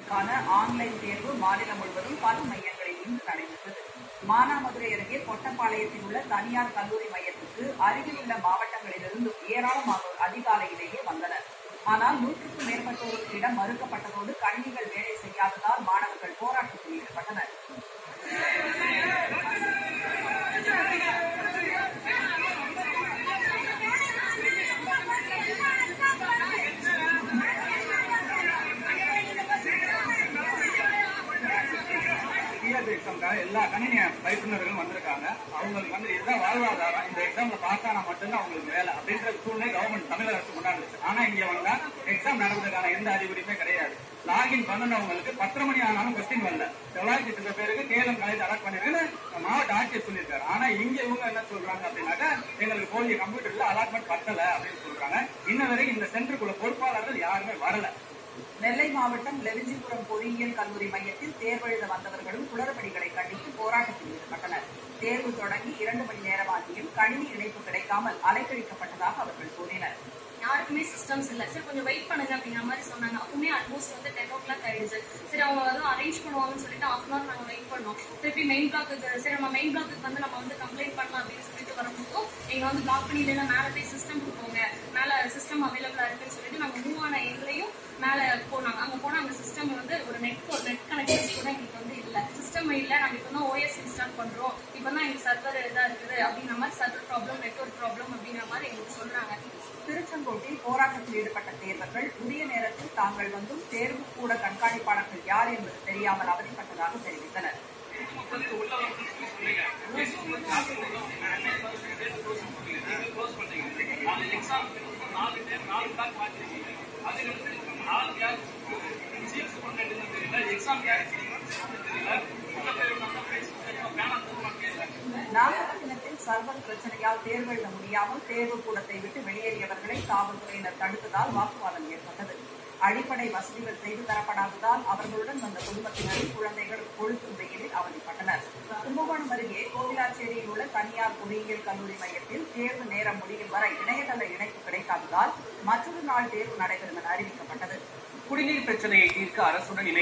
மாணவர்களுக்கான ஆன்லைன் தேர்வு மாநிலம் முழுவதும் பல மையங்களில் இன்று நடைபெற்றது மானாமதுரை அருகே கொட்டப்பாளையத்தில் உள்ள தனியார் கல்லூரி மையத்திற்கு அருகில் உள்ள மாவட்டங்களிலிருந்து ஏராளமானோர் அதிகாலையிலேயே வந்தனர் ஆனால் நூற்றுக்கும் மேற்பட்டோருக்கு இடம் மறுக்கப்பட்டதோடு கணினிகள் வேலை செய்யாததால் மாணவர்கள் போராட்டத்தில் ஈடுபட்டனர் டிஆர்பி எக்ஸாம்க்காக எல்லா கணினி பயிற்றுனர்களும் வந்திருக்காங்க அவங்களுக்கு வந்து இதுதான் வாழ்வாதாரம் இந்த எக்ஸாம்ல பாஸ் ஆனா மட்டும்தான் அவங்களுக்கு வேலை அப்படின்ற சூழ்நிலை கவர்மெண்ட் தமிழக அரசு கொண்டாடுச்சு ஆனா இங்க வந்தா எக்ஸாம் நடந்ததுக்கான எந்த அறிகுறியுமே கிடையாது லாகின் பண்ணனவங்களுக்கு பத்தரை மணி ஆனாலும் கொஸ்டின் வரல தொள்ளாயிரத்தி சில பேருக்கு கேலம் காலேஜ் அலாட் பண்ணிருக்குன்னு மாவட்ட ஆட்சியர் சொல்லியிருக்காரு ஆனா இங்க இவங்க என்ன சொல்றாங்க அப்படின்னாக்கா எங்களுக்கு போதிய கம்ப்யூட்டர்ல அலாட்மெண்ட் பத்தல அப்படின்னு சொல்றாங்க இன்ன வரை இந்த சென்டருக்குள்ள பொறுப்பாளர்கள் யாருமே வரல நெல்லை மாவட்டம் லெவிஞ்சிபுரம் பொறியியல் கல்லூரி மையத்தில் தேர்வெழுத வந்தவர்களும் குளறுபடிகளை கண்டித்து போராட்டத்தில் ஈடுபட்டனர் தேர்வு தொடங்கி இரண்டு மணி நேரமாகியும் கணினி இணைப்பு கிடைக்காமல் அலைக்கழிக்கப்பட்டதாக அவர்கள் கூறினர் யாருக்குமே சிஸ்டம்ஸ் இல்ல சரி கொஞ்சம் வெயிட் பண்ணுங்க அப்படிங்கிற மாதிரி சொன்னாங்க அப்பவுமே ஆல்மோஸ்ட் வந்து டென் ஓ கிளாக் ஆயிடுச்சு சரி அவங்க வந்து அரேஞ்ச் பண்ணுவாங்கன்னு சொல்லிட்டு ஹாஃப் அன் அவர் நாங்க வெயிட் பண்ணோம் திருப்பி மெயின் பிளாக்கு சரி நம்ம மெயின் பிளாக்கு வந்து நம்ம வந்து கம்ப்ளைண்ட் பண்ணலாம் அப்படின்னு சொல்லிட்டு வரும்போதும் எங்க வந்து பிளாக் பண்ணி இல்லைன்னா மேல போய் சிஸ்டம் போங்க மேல சிஸ்டம் அவைலபிளா இருக்குன்னு சொல்லிட்டு நாங்க மூவ் ஆன எங்களையும் மேல போனாங்க அங்க போனா அந்த சிஸ்டம் வந்து ஒரு நெட் நெட் கனெக்ஷன்ஸ் கூட எங்களுக்கு வந்து இல்ல சிஸ்டம் இல்ல நாங்க இப்போ தான் ஓஎஸ் இன்ஸ்டால் பண்றோம் இப்போ தான் எங்க சர்வர் இதா இருக்குது அப்படிங்கிற மாதிரி சர்வர் ப்ராப்ளம் நெட்ஒர்க் ப்ராப்ளம் அப்படிங்கிற மாதிரி எங்களுக்கு சொல்றாங்க திருச்செங்கோட்டில் போராட்டத்தில் ஈடுபட்ட தேர்வர்கள் உரிய நேரத்தில் தாங்கள் வந்தும் தேர்வு கூட கண்காணிப்பாளர்கள் யார் என்பது தெரியாமல் அவதிப்பட்டதாக தெரிவித்தனர் நாகப்பட்டினத்தில் சர்வர் பிரச்சனையால் தேர்வு எழுத முடியாமல் தேர்வு கூடத்தை விட்டு வெளியேறியவர்களை காவல்துறையினர் தடுத்ததால் வாக்குவாதம் ஏற்பட்டது அடிப்படை வசதிகள் செய்து தரப்படாததால் அவர்களுடன் வந்த குடும்பத்தினரும் குழந்தைகள் கொழுத்தும் வெயிலில் அவதிப்பட்டனர் கும்பகோணம் அருகே கோவிலாச்சேரியில் உள்ள தனியார் பொறியியல் கல்லூரி மையத்தில் தேர்வு நேரம் முடியும் வரை இணையதள இணைப்பு கிடைக்காததால் மற்றொரு நாள் தேர்வு நடைபெறும் என அறிவிக்கப்பட்டது குடிநீர் பிரச்சனையை தீர்க்க அரசுடன் இணை